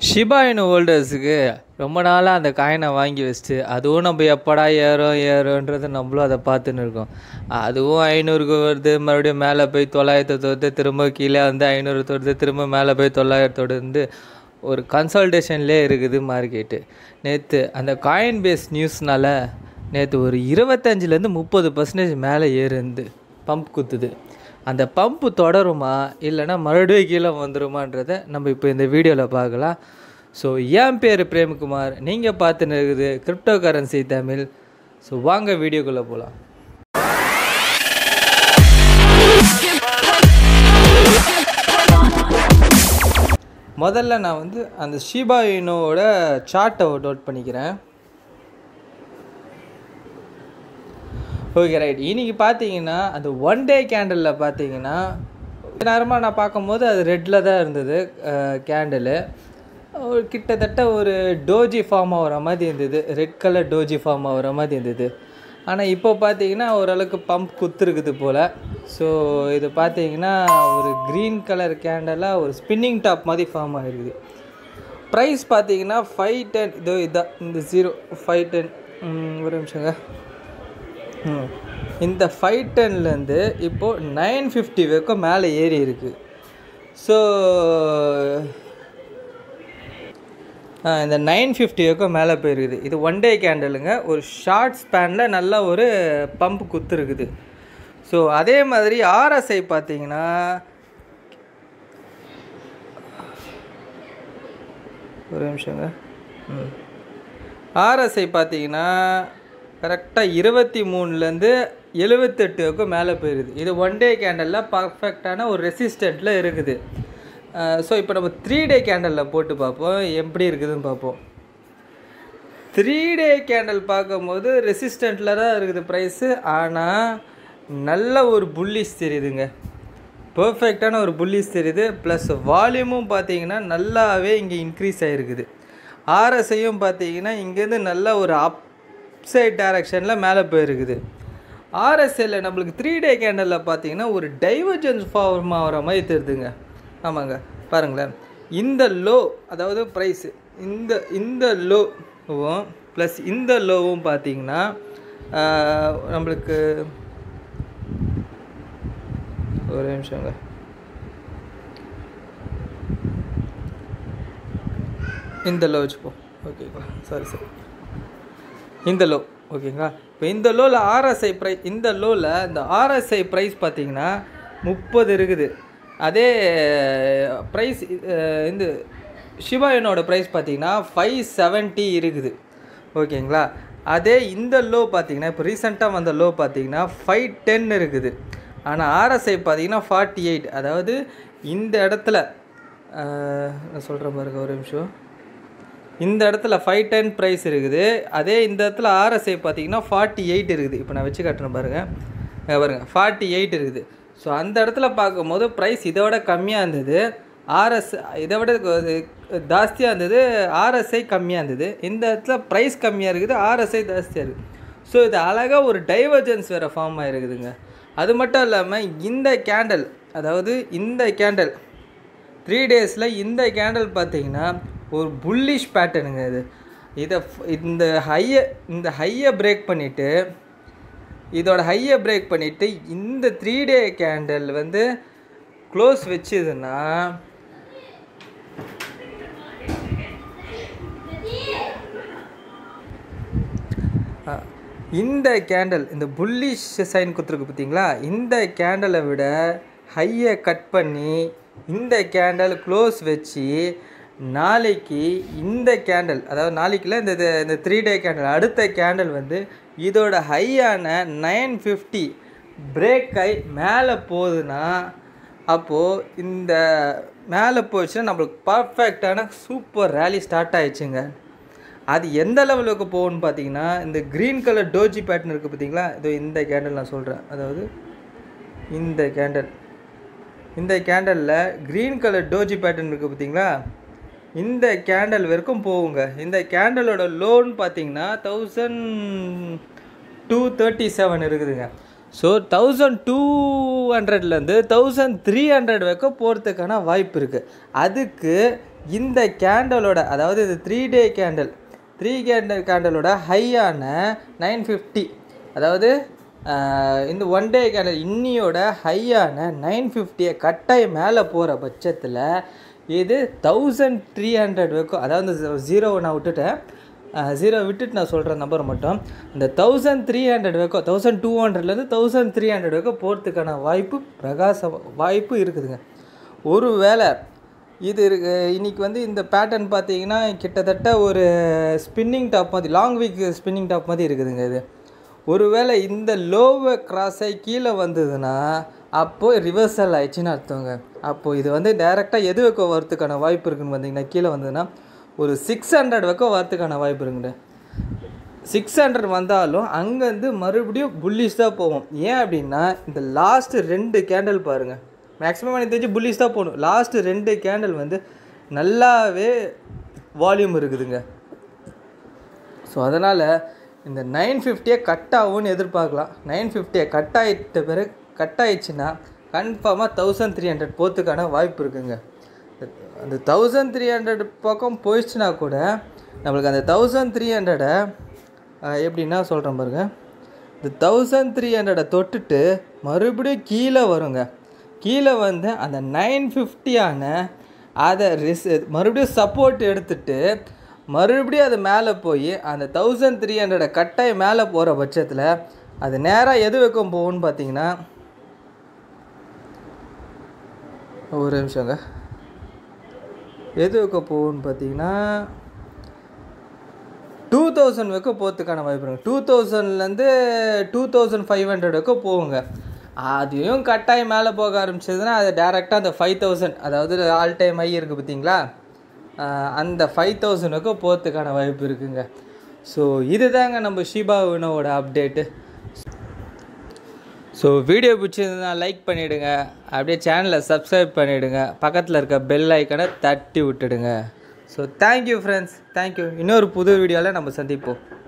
ஷிபா இனு ஹோல்டர்ஸுக்கு ரொம்ப நாளாக அந்த காயினை வாங்கி வச்சுட்டு அதுவும் நம்ம எப்படா ஏறும் ஏறும்ன்றது நம்மளும் அதை பார்த்துன்னு இருக்கோம் அதுவும் ஐநூறுக்கு வருது மறுபடியும் மேலே போய் தொள்ளாயிரத்தை தொடுத்து திரும்ப கீழே வந்து ஐநூறு தொடுத்து திரும்ப மேலே போய் தொள்ளாயிரத்தோடு இருந்து ஒரு கன்சல்டேஷன்லேயே இருக்குது மார்க்கெட்டு நேற்று அந்த காயின் பேஸ் நியூஸ்னால நேற்று ஒரு இருபத்தஞ்சிலேருந்து முப்பது பர்சன்டேஜ் மேலே ஏறுந்து பம்ப் குத்துது அந்த பம்பு தொடருமா இல்லைன்னா மறுபடியும் கீழே வந்துருமான்றதை நம்ம இப்போ இந்த வீடியோவில் பார்க்கலாம் ஸோ என் பேர் பிரேம்குமார் நீங்கள் பார்த்துன்னு இருக்குது கிரிப்டோ கரன்சி தமிழ் ஸோ வாங்க வீடியோக்குள்ளே போகலாம் முதல்ல நான் வந்து அந்த ஷீபா இனோவோட சார்ட்டை நோட் பண்ணிக்கிறேன் ஓகே ரைட் இன்னைக்கு பார்த்தீங்கன்னா அந்த ஒன் டே கேண்டலில் பார்த்தீங்கன்னா நேரமாக நான் பார்க்கும்போது அது ரெட்டில் தான் இருந்தது கேண்டிலு ஒரு கிட்டத்தட்ட ஒரு டோஜி ஃபார்ம் ஆகிற மாதிரி இருந்தது ரெட் கலர் டோஜி ஃபார்ம் ஆகிற மாதிரி இருந்தது ஆனால் இப்போ பார்த்தீங்கன்னா ஓரளவுக்கு பம்ப் குத்துருக்குது போல் ஸோ இது பார்த்தீங்கன்னா ஒரு க்ரீன் கலர் கேண்டலாக ஒரு ஸ்பின்னிங் டாப் மாதிரி ஃபார்ம் ஆகிருக்குது ப்ரைஸ் பார்த்தீங்கன்னா ஃபைவ் டென் இதோ இதான் இந்த ஜீரோ ஃபைவ் டென் ஒரு நிமிஷங்க ம். இந்த ஃபைவ் டென்லேருந்து இப்போது நைன் ஃபிஃப்டி வரைக்கும் மேலே ஏறி இருக்குது ஸோ இந்த நைன் ஃபிஃப்டி வரைக்கும் மேலே போயிருக்குது இது ஒன் டே கேண்டலுங்க ஒரு ஷார்ட் ஸ்பேனில் நல்ல ஒரு பம்ப் குத்துருக்குது ஸோ அதே மாதிரி ஆர்எஸ்ஐ பார்த்தீங்கன்னா ஒரு நிமிஷங்க ம் ஆர்எஸ்ஐ பார்த்தீங்கன்னா கரெக்டாக இருபத்தி மூணுலேருந்து எழுபத்தெட்டு வரைக்கும் மேலே போயிருது இது ஒன் டே கேண்டலில் பர்ஃபெக்டான ஒரு ரெசிஸ்டண்ட்டில் இருக்குது ஸோ இப்போ நம்ம த்ரீ டே கேண்டலில் போட்டு பார்ப்போம் எப்படி இருக்குதுன்னு பார்ப்போம் த்ரீ டே கேண்டல் பார்க்கும்போது ரெசிஸ்டண்ட்டில் தான் இருக்குது ப்ரைஸு ஆனால் நல்ல ஒரு புல்லிஷ் தெரியுதுங்க பர்ஃபெக்டான ஒரு புல்லிஷ் தெரியுது ப்ளஸ் வால்யூமும் பார்த்தீங்கன்னா நல்லாவே இங்கே இன்க்ரீஸ் ஆகிருக்குது ஆர்எஸ்ஐயும் பார்த்தீங்கன்னா இங்கேருந்து நல்ல ஒரு அப் சைட் டைரக்ஷனில் மேலே போயிருக்குது ஆர்எஸ்ஐயில் நம்மளுக்கு த்ரீ டே கேண்டலில் பார்த்தீங்கன்னா ஒரு டைவர்ஜென்ஸ் ஃபார்ம் ஆகிற மாதிரி தெரியுதுங்க ஆமாங்க பாருங்களேன் இந்த லோ அதாவது ப்ரைஸு இந்த இந்த லோவும் ப்ளஸ் இந்த லோவும் பார்த்தீங்கன்னா ஆஹ், நம்மளுக்கு ஒரு நிமிஷங்க இந்த லோ வச்சுப்போம் ஓகேங்களா சாரி சாரி இந்த லோ ஓகேங்களா இப்போ இந்த லோவில் ஆர்எஸ்ஐ ப்ரைஸ் இந்த லோவில் இந்த ஆர்எஸ்ஐ ப்ரைஸ் பார்த்தீங்கன்னா முப்பது இருக்குது அதே ப்ரைஸ் இந்த சிவாயனோட ப்ரைஸ் பார்த்தீங்கன்னா ஃபைவ் செவன்ட்டி இருக்குது ஓகேங்களா அதே இந்த லோ பார்த்தீங்கன்னா இப்போ ரீசெண்டாக வந்த லோ பார்த்தீங்கன்னா ஃபைவ் டென் இருக்குது ஆனால் ஆர்எஸ்ஐ பார்த்தீங்கன்னா ஃபார்ட்டி எயிட் அதாவது இந்த இடத்துல அஹ், நான் சொல்கிறேன் பாருங்க ஒரு நிமிஷம் இந்த இடத்துல ஃபைவ் டென் ப்ரைஸ் இருக்குது அதே இந்த இடத்துல ஆர்எஸ்ஐ பார்த்தீங்கன்னா ஃபார்ட்டி எயிட் இருக்குது இப்போ நான் வச்சு காட்டுறேன் பாருங்கள் இங்க பாருங்க ஃபார்ட்டி எயிட் இருக்குது ஸோ அந்த இடத்துல பார்க்கும்போது ப்ரைஸ் இதை விட கம்மியாக இருந்தது ஆர்எஸ் இதை விட கொ- ஜாஸ்தியாக இருந்தது ஆர்எஸ்ஐ கம்மியாக இருந்தது இந்த இடத்துல ப்ரைஸ் கம்மியாக இருக்குது ஆர்எஸ்ஐ ஜாஸ்தியாக இருக்குது ஸோ இது அழகாக ஒரு டைவர்ஜென்ஸ் வேறு ஃபார்ம் ஆகிருக்குதுங்க அது மட்டும் இல்லாமல் இந்த கேண்டல் அதாவது இந்த கேண்டல் த்ரீ டேஸில் இந்த கேண்டல் பார்த்தீங்கன்னா ஒரு புல்லிஷ் பேட்டர்னுங்க இது இதை f- இந்த ஹையை இந்த ஹையை பிரேக் பண்ணிவிட்டு இதோட ஹையை பிரேக் பண்ணிவிட்டு இந்த த்ரீ டே கேண்டல் வந்து க்ளோஸ் வச்சுதுன்னா ஆ, இந்த கேண்டல் இந்த புல்லிஷ் சைன் கொடுத்துருக்கு பார்த்தீங்களா இந்த கேண்டலை விட ஹையை கட் பண்ணி இந்த கேண்டல் க்ளோஸ் வச்சு நாளைக்கு இந்த கேண்டல் அதாவது நாளைக்குல இந்த இது- இந்த த்ரீ டே கேண்டல் அடுத்த கேண்டல் வந்து இதோட ஹையான நைன் ஃபிஃப்டி பிரேக் ஆகி மேலே போகுதுன்னா அப்போது இந்த மேலே போச்சுன்னா நம்மளுக்கு பர்ஃபெக்டான சூப்பர் ரேலி ஸ்டார்ட் ஆயிடுச்சுங்க அது எந்த லெவலுக்கு போகும்னு பார்த்தீங்கன்னா இந்த க்ரீன் கலர் டோஜி பேட்டர்ன் இருக்குது பார்த்தீங்களா இதோ இந்த கேண்டல் நான் சொல்கிறேன் அதாவது இந்த கேண்டல் இந்த கேண்டலில் க்ரீன் கலர் டோஜி பேட்டர்ன் இருக்குது பார்த்தீங்களா இந்த கேண்டல் வரைக்கும் போகுங்க இந்த கேண்டலோட லோன் பார்த்தீங்கன்னா தௌசண்ட் டூ தேர்ட்டி செவன் இருக்குதுங்க ஸோ தௌசண்ட் டூ ஹண்ட்ரட்லேருந்து தௌசண்ட் த்ரீ ஹண்ட்ரட் வரைக்கும் போகிறதுக்கான வாய்ப்பு இருக்குது அதுக்கு இந்த கேண்டலோட அதாவது இது three day candle three candle கேண்டலோட ஹையான நைன் ஃபிஃப்டி அதாவது ஆஹ், இந்த ஒன் டே கேண்டல் இன்னியோட ஹையான நைன் ஃபிஃப்டியை கட்டாய் மேலே போகிற பட்சத்தில் இது தௌசண்ட் த்ரீ ஹண்ட்ரட் வரைக்கும் அதாவது ஜீரோவை நான் விட்டுட்டேன் ஜீரோ விட்டுட்டு நான் சொல்கிற நம்பர் மட்டும் இந்த தௌசண்ட் த்ரீ ஹண்ட்ரட் வரைக்கும் தௌசண்ட் டூ ஹண்ட்ரட்லேருந்து தௌசண்ட் த்ரீ ஹண்ட்ரட் வரைக்கும் போகிறதுக்கான வாய்ப்பு பிரகாச வாய்ப்பு இருக்குதுங்க ஒரு வேளை இது இருக்கு இன்னைக்கு வந்து இந்த பேட்டர்ன் பார்த்தீங்கன்னா கிட்டத்தட்ட ஒரு ஸ்பின்னிங் டாப் மாதிரி லாங் வீக் ஸ்பின்னிங் டாப் மாதிரி இருக்குதுங்க இது ஒருவேளை இந்த லோவை கிராஸ் ஆகி கீழே வந்ததுன்னா அப்போது ரிவர்சல் ஆயிடுச்சுன்னு அர்த்தங்க அப்போது இது வந்து டைரெக்டாக எது வைக்க வரதுக்கான வாய்ப்பு இருக்குன்னு பார்த்தீங்கன்னா கீழே வந்ததுன்னா ஒரு சிக்ஸ் ஹண்ட்ரட் வைக்க வரதுக்கான வாய்ப்பு இருக்குங்க சிக்ஸ் ஹண்ட்ரட் வந்தாலும் அங்கேருந்து மறுபடியும் புல்லிஷ் தான் போவோம் ஏன் அப்படின்னா இந்த லாஸ்ட்டு ரெண்டு கேண்டில் பாருங்கள் மேக்ஸிமம் எனக்கு தெரிஞ்சு புல்லிஷ் தான் போகணும் லாஸ்ட்டு ரெண்டு கேண்டில் வந்து நல்லாவே வால்யூம் இருக்குதுங்க ஸோ அதனால் இந்த நைன் ஃபிஃப்டியை கட் ஆகும்னு எதிர்பார்க்கலாம் நைன் ஃபிஃப்டியை கட் ஆகிட்ட பிறகு கட் ஆயிடுச்சுன்னா கன்ஃபார்மாக தௌசண்ட் த்ரீ ஹண்ட்ரட் போகிறதுக்கான வாய்ப்பு இருக்குங்க அந்த தௌசண்ட் த்ரீ ஹண்ட்ரட் பக்கம் போயிடுச்சுன்னா கூட நம்மளுக்கு அந்த தௌசண்ட் த்ரீ ஹண்ட்ரடை எப்படின்னா சொல்கிறேன் பாருங்க இந்த தௌசண்ட் த்ரீ ஹண்ட்ரடை தொட்டுட்டு மறுபடியும் கீழே வருங்க கீழே வந்து அந்த நைன் ஃபிஃப்டியான அதை ரிஸ் மறுபடியும் சப்போர்ட் எடுத்துட்டு மறுபடியும் அது மேலே போய் அந்த தௌசண்ட் த்ரீ ஹண்ட்ரடை கட்டாய மேலே போகிற பட்சத்தில் அது நேராக எது வைக்கும் போகும்னு பார்த்தீங்கன்னா ஒரு நிமிஷங்க எது வைக்க போகும்னு பார்த்தீங்கன்னா டூ தௌசண்ட் வைக்க போகிறதுக்கான வாய்ப்பு இருக்குது டூ தௌசண்ட்லேருந்து டூ தௌசண்ட் ஃபைவ் ஹண்ட்ரட் வைக்க போகுங்க அதையும் கட்டாயம் மேலே போக ஆரம்பிச்சதுன்னா அது டேரெக்டாக அந்த ஃபைவ் தௌசண்ட் அதாவது ஆல் டைம் ஐ இருக்குது பார்த்தீங்களா ஆஹ் அந்த ஃபைவ் தௌசண்ட் வைக்க போகிறதுக்கான வாய்ப்பு இருக்குங்க ஸோ இதுதாங்க நம்ம ஷிபா வினோவோட அப்டேட்டு ஸோ வீடியோ பிடிச்சிருந்தா லைக் பண்ணிவிடுங்க அப்படியே சேனலை சப்ஸ்கிரைப் பண்ணிவிடுங்க பக்கத்தில் இருக்க பெல் ஐக்கனை தட்டி விட்டுடுங்க ஸோ தேங்க்யூ ஃப்ரெண்ட்ஸ் தேங்க்யூ இன்னொரு புது வீடியோவில் நம்ம சந்திப்போம்